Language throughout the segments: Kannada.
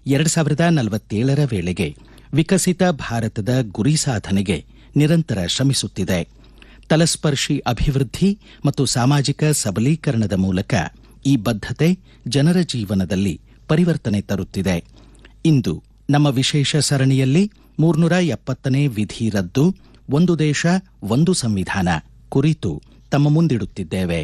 ಎರಡು ಸಾವಿರದ ನಲವತ್ತೇಳರ ವೇಳೆಗೆ ವಿಕಸಿತ ಭಾರತದ ಗುರಿ ಸಾಧನೆಗೆ ನಿರಂತರ ಶ್ರಮಿಸುತ್ತಿದೆ ತಲಸ್ಪರ್ಶಿ ಅಭಿವೃದ್ಧಿ ಮತ್ತು ಸಾಮಾಜಿಕ ಸಬಲೀಕರಣದ ಮೂಲಕ ಈ ಬದ್ಧತೆ ಜನರ ಜೀವನದಲ್ಲಿ ಪರಿವರ್ತನೆ ತರುತ್ತಿದೆ ಇಂದು ನಮ್ಮ ವಿಶೇಷ ಸರಣಿಯಲ್ಲಿ ಮೂರ್ನೂರ ಎಪ್ಪತ್ತನೇ ವಿಧಿ ರದ್ದು ಒಂದು ದೇಶ ಒಂದು ಸಂವಿಧಾನ ಕುರಿತು ತಮ್ಮ ಮುಂದಿಡುತ್ತಿದ್ದೇವೆ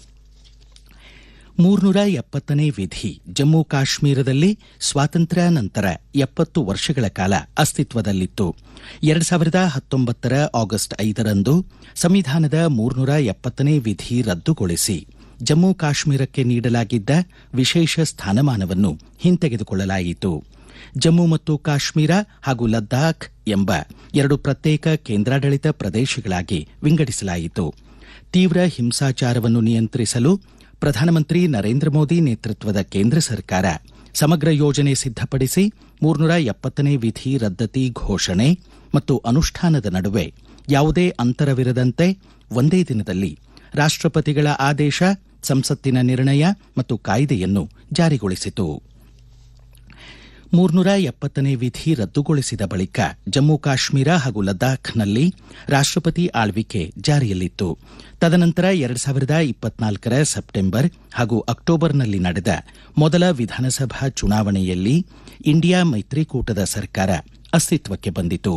ಮೂರ್ನೂರ ಎಪ್ಪತ್ತನೇ ವಿಧಿ ಜಮ್ಮು ಕಾಶ್ಮೀರದಲ್ಲಿ ಸ್ವಾತಂತ್ರ್ಯ ನಂತರ ಎಪ್ಪತ್ತು ವರ್ಷಗಳ ಕಾಲ ಅಸ್ತಿತ್ವದಲ್ಲಿತ್ತು ಎರಡು ಸಾವಿರದ ಹತ್ತೊಂಬತ್ತರ ಆಗಸ್ಟ್ ಐದರಂದು ಸಂವಿಧಾನದ ಮೂರ್ನೂರ ಎಪ್ಪತ್ತನೇ ವಿಧಿ ರದ್ದುಗೊಳಿಸಿ ಜಮ್ಮು ಕಾಶ್ಮೀರಕ್ಕೆ ನೀಡಲಾಗಿದ್ದ ವಿಶೇಷ ಸ್ಥಾನಮಾನವನ್ನು ಹಿಂತೆಗೆದುಕೊಳ್ಳಲಾಯಿತು ಜಮ್ಮು ಮತ್ತು ಕಾಶ್ಮೀರ ಹಾಗೂ ಲದ್ದಾಖ್ ಎಂಬ ಎರಡು ಪ್ರತ್ಯೇಕ ಕೇಂದ್ರಾಡಳಿತ ಪ್ರದೇಶಗಳಾಗಿ ವಿಂಗಡಿಸಲಾಯಿತು ತೀವ್ರ ಹಿಂಸಾಚಾರವನ್ನು ನಿಯಂತ್ರಿಸಲು ಪ್ರಧಾನಮಂತ್ರಿ ನರೇಂದ್ರ ಮೋದಿ ನೇತೃತ್ವದ ಕೇಂದ್ರ ಸರ್ಕಾರ ಸಮಗ್ರ ಯೋಜನೆ ಸಿದ್ಧಪಡಿಸಿ ಮೂರ್ನೂರ ಎಪ್ಪತ್ತನೇ ವಿಧಿ ರದ್ದತಿ ಘೋಷಣೆ ಮತ್ತು ಅನುಷ್ಠಾನದ ನಡುವೆ ಯಾವುದೇ ಅಂತರವಿರದಂತೆ ಒಂದೇ ದಿನದಲ್ಲಿ ರಾಷ್ಟ್ರಪತಿಗಳ ಆದೇಶ ಸಂಸತ್ತಿನ ನಿರ್ಣಯ ಮತ್ತು ಕಾಯ್ದೆಯನ್ನು ಜಾರಿಗೊಳಿಸಿತು ಮೂರ್ನೂರ ಎಪ್ಪತ್ತನೇ ವಿಧಿ ರದ್ದುಗೊಳಿಸಿದ ಬಳಿಕ ಜಮ್ಮು ಕಾಶ್ಮೀರ ಹಾಗೂ ಲದ್ದಾಖ್ನಲ್ಲಿ ರಾಷ್ಟ್ರಪತಿ ಆಳ್ವಿಕೆ ಜಾರಿಯಲ್ಲಿತ್ತು ತದನಂತರ ಎರಡು ಸಾವಿರದ ಇಪ್ಪತ್ನಾಲ್ಕರ ಸೆಪ್ಟೆಂಬರ್ ಹಾಗೂ ಅಕ್ಟೋಬರ್ನಲ್ಲಿ ನಡೆದ ಮೊದಲ ವಿಧಾನಸಭಾ ಚುನಾವಣೆಯಲ್ಲಿ ಇಂಡಿಯಾ ಮೈತ್ರಿಕೂಟದ ಸರ್ಕಾರ ಅಸ್ತಿತ್ವಕ್ಕೆ ಬಂದಿತು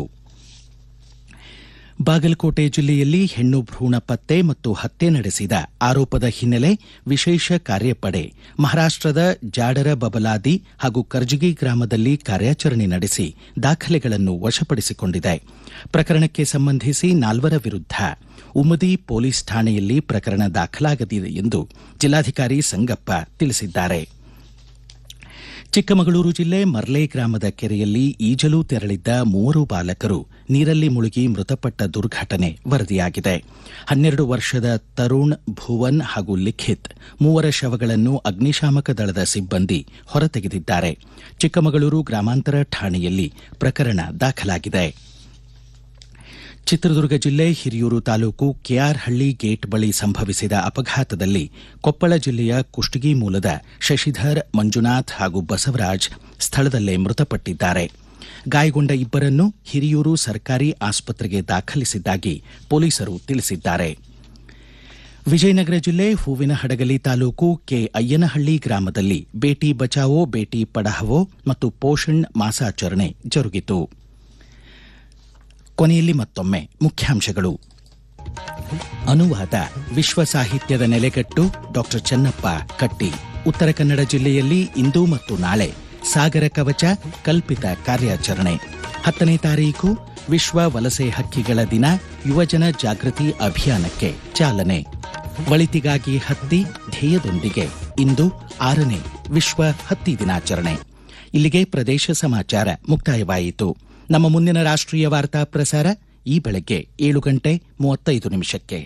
ಬಾಗಲಕೋಟೆ ಜಿಲ್ಲೆಯಲ್ಲಿ ಹೆಣ್ಣು ಭ್ರೂಣ ಪತ್ತೆ ಮತ್ತು ಹತ್ಯೆ ನಡೆಸಿದ ಆರೋಪದ ಹಿನ್ನೆಲೆ ವಿಶೇಷ ಕಾರ್ಯಪಡೆ ಮಹಾರಾಷ್ಟದ ಜಾಡರ ಬಬಲಾದಿ ಹಾಗೂ ಕರ್ಜಗಿ ಗ್ರಾಮದಲ್ಲಿ ಕಾರ್ಯಾಚರಣೆ ನಡೆಸಿ ದಾಖಲೆಗಳನ್ನು ವಶಪಡಿಸಿಕೊಂಡಿದೆ ಪ್ರಕರಣಕ್ಕೆ ಸಂಬಂಧಿಸಿ ನಾಲ್ವರ ವಿರುದ್ಧ ಉಮದಿ ಪೊಲೀಸ್ ಠಾಣೆಯಲ್ಲಿ ಪ್ರಕರಣ ದಾಖಲಾಗದಿದೆ ಎಂದು ಜಿಲ್ಲಾಧಿಕಾರಿ ಸಂಗಪ್ಪ ತಿಳಿಸಿದ್ದಾರೆ ಚಿಕ್ಕಮಗಳೂರು ಜಿಲ್ಲೆ ಮರ್ಲೆ ಗ್ರಾಮದ ಕೆರೆಯಲ್ಲಿ ಈಜಲು ತೆರಳಿದ್ದ ಮೂವರು ಬಾಲಕರು ನೀರಲ್ಲಿ ಮುಳುಗಿ ಮೃತಪಟ್ಟ ದುರ್ಘಟನೆ ವರದಿಯಾಗಿದೆ ಹನ್ನೆರಡು ವರ್ಷದ ತರುಣ್ ಭುವನ್ ಹಾಗೂ ಲಿಖಿತ್ ಮೂವರ ಶವಗಳನ್ನು ಅಗ್ನಿಶಾಮಕ ದಳದ ಸಿಬ್ಬಂದಿ ಹೊರತೆಗೆದಿದ್ದಾರೆ ಚಿಕ್ಕಮಗಳೂರು ಗ್ರಾಮಾಂತರ ಠಾಣೆಯಲ್ಲಿ ಪ್ರಕರಣ ದಾಖಲಾಗಿದೆ ಚಿತ್ರದುರ್ಗ ಜಿಲ್ಲೆ ಹಿರಿಯೂರು ತಾಲೂಕು ಕೆಆರ್ಹಳ್ಳಿ ಗೇಟ್ ಬಳಿ ಸಂಭವಿಸಿದ ಅಪಘಾತದಲ್ಲಿ ಕೊಪ್ಪಳ ಜಿಲ್ಲೆಯ ಕುಷ್ಟಗಿ ಮೂಲದ ಶಶಿಧರ್ ಮಂಜುನಾಥ್ ಹಾಗೂ ಬಸವರಾಜ್ ಸ್ಥಳದಲ್ಲೇ ಮೃತಪಟ್ಟಿದ್ದಾರೆ ಗಾಯಗೊಂಡ ಇಬ್ಬರನ್ನು ಹಿರಿಯೂರು ಸರ್ಕಾರಿ ಆಸ್ಪತ್ರೆಗೆ ದಾಖಲಿಸಿದ್ದಾಗಿ ಪೊಲೀಸರು ತಿಳಿಸಿದ್ದಾರೆ ವಿಜಯನಗರ ಜಿಲ್ಲೆ ಹೂವಿನ ಹಡಗಲಿ ತಾಲೂಕು ಕೆ ಅಯ್ಯನಹಳ್ಳಿ ಗ್ರಾಮದಲ್ಲಿ ಬೇಟಿ ಬಚಾವೋ ಬೇಟಿ ಪಢಾವೋ ಮತ್ತು ಪೋಷಣ್ ಮಾಸಾಚರಣೆ ಜರುಗಿತು ಕೊನೆಯಲ್ಲಿ ಮತ್ತೊಮ್ಮೆ ಮುಖ್ಯಾಂಶಗಳು ಅನುವಾದ ವಿಶ್ವ ಸಾಹಿತ್ಯದ ನೆಲೆಗಟ್ಟು ಡಾಕ್ಟರ್ ಚೆನ್ನಪ್ಪ ಕಟ್ಟಿ ಉತ್ತರ ಕನ್ನಡ ಜಿಲ್ಲೆಯಲ್ಲಿ ಇಂದು ಮತ್ತು ನಾಳೆ ಸಾಗರ ಕವಚ ಕಲ್ಪಿತ ಕಾರ್ಯಾಚರಣೆ ಹತ್ತನೇ ತಾರೀಕು ವಿಶ್ವ ವಲಸೆ ಹಕ್ಕಿಗಳ ದಿನ ಯುವಜನ ಜಾಗೃತಿ ಅಭಿಯಾನಕ್ಕೆ ಚಾಲನೆ ಒಳಿತಿಗಾಗಿ ಹತ್ತಿ ಧ್ಯೇಯದೊಂದಿಗೆ ಇಂದು ಆರನೇ ವಿಶ್ವ ಹತ್ತಿ ದಿನಾಚರಣೆ ಇಲ್ಲಿಗೆ ಪ್ರದೇಶ ಸಮಾಚಾರ ಮುಕ್ತಾಯವಾಯಿತು ನಮ್ಮ ಮುಂದಿನ ರಾಷ್ಟ್ರೀಯ ವಾರ್ತಾ ಪ್ರಸಾರ ಈ ಬೆಳಗ್ಗೆ ಏಳು ಗಂಟೆ ಮೂವತ್ತೈದು ನಿಮಿಷಕ್ಕೆ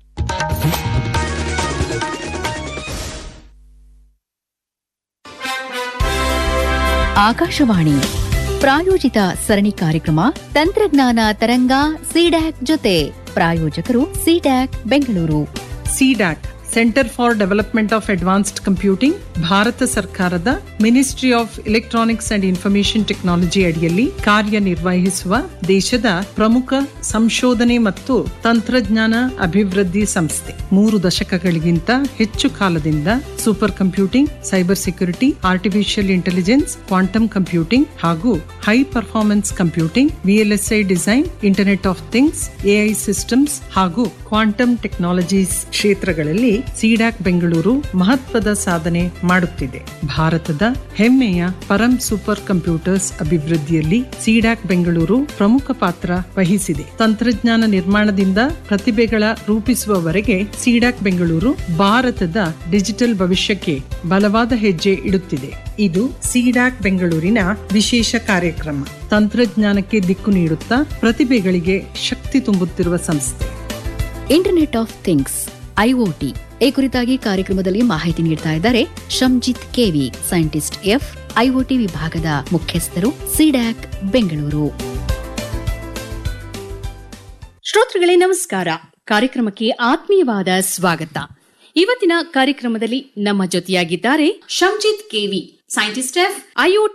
ಆಕಾಶವಾಣಿ ಪ್ರಾಯೋಜಿತ ಸರಣಿ ಕಾರ್ಯಕ್ರಮ ತಂತ್ರಜ್ಞಾನ ತರಂಗ ಸಿಡ್ಯಾಕ್ ಜೊತೆ ಪ್ರಾಯೋಜಕರು CDAC Bengaluru CDAC Centre for Development of Advanced Computing ಭಾರತ ಸರ್ಕಾರದ Ministry of Electronics and Information Technology ಅಡಿಯಲ್ಲಿ ಕಾರ್ಯನಿರ್ವಹಿಸುವ ದೇಶದ ಪ್ರಮುಖ ಸಂಶೋಧನೆ ಮತ್ತು ತಂತ್ರಜ್ಞಾನ ಅಭಿವೃದ್ಧಿ ಸಂಸ್ಥೆ ಮೂರು ದಶಕಗಳಿಗಿಂತ ಹೆಚ್ಚು ಕಾಲದಿಂದ super computing cyber security artificial intelligence quantum computing ಹಾಗೂ high performance computing VLSI design internet of things AI systems ಹಾಗೂ ಕ್ವಾಂಟಮ್ ಟೆಕ್ನಾಲಜೀಸ್ ಕ್ಷೇತ್ರಗಳಲ್ಲಿ ಸಿಡಾಕ್ ಬೆಂಗಳೂರು ಮಹತ್ವದ ಸಾಧನೆ ಮಾಡುತ್ತಿದೆ ಭಾರತದ ಹೆಮ್ಮೆಯ ಪರಂ ಸೂಪರ್ ಕಂಪ್ಯೂಟರ್ಸ್ ಅಭಿವೃದ್ಧಿಯಲ್ಲಿ ಸಿಡಾಕ್ ಬೆಂಗಳೂರು ಪ್ರಮುಖ ಪಾತ್ರ ವಹಿಸಿದೆ ತಂತ್ರಜ್ಞಾನ ನಿರ್ಮಾಣದಿಂದ ಪ್ರತಿಭೆಗಳ ರೂಪಿಸುವವರೆಗೆ ಸಿಡಾಕ್ ಬೆಂಗಳೂರು ಭಾರತದ ಡಿಜಿಟಲ್ ಭವಿಷ್ಯಕ್ಕೆ ಬಲವಾದ ಹೆಜ್ಜೆ ಇಡುತ್ತಿದೆ ಇದು ಸಿಡಾಕ್ ಬೆಂಗಳೂರಿನ ವಿಶೇಷ ಕಾರ್ಯಕ್ರಮ ತಂತ್ರಜ್ಞಾನಕ್ಕೆ ದಿಕ್ಕು ನೀಡುತ್ತಾ ಪ್ರತಿಭೆಗಳಿಗೆ ಶಕ್ತಿ ತುಂಬುತ್ತಿರುವ ಸಂಸ್ಥೆ ಇಂಟರ್ನೆಟ್ ಆಫ್ ಥಿಂಗ್ಸ್ ಐಒಟಿ ಈ ಕುರಿತಾಗಿ ಕಾರ್ಯಕ್ರಮದಲ್ಲಿ ಮಾಹಿತಿ ನೀಡ್ತಾ ಇದ್ದಾರೆ Shanjith KV scientist F IOT ವಿಭಾಗದ ಮುಖ್ಯಸ್ಥರು ಸಿಡ್ಯಾಕ್ ಬೆಂಗಳೂರು ಶ್ರೋತೃಗಳೇ ನಮಸ್ಕಾರ ಕಾರ್ಯಕ್ರಮಕ್ಕೆ ಆತ್ಮೀಯವಾದ ಸ್ವಾಗತ ಇವತ್ತಿನ ಕಾರ್ಯಕ್ರಮದಲ್ಲಿ ನಮ್ಮ ಜೊತೆಯಾಗಿದ್ದಾರೆ Shanjith KV scientist F IoT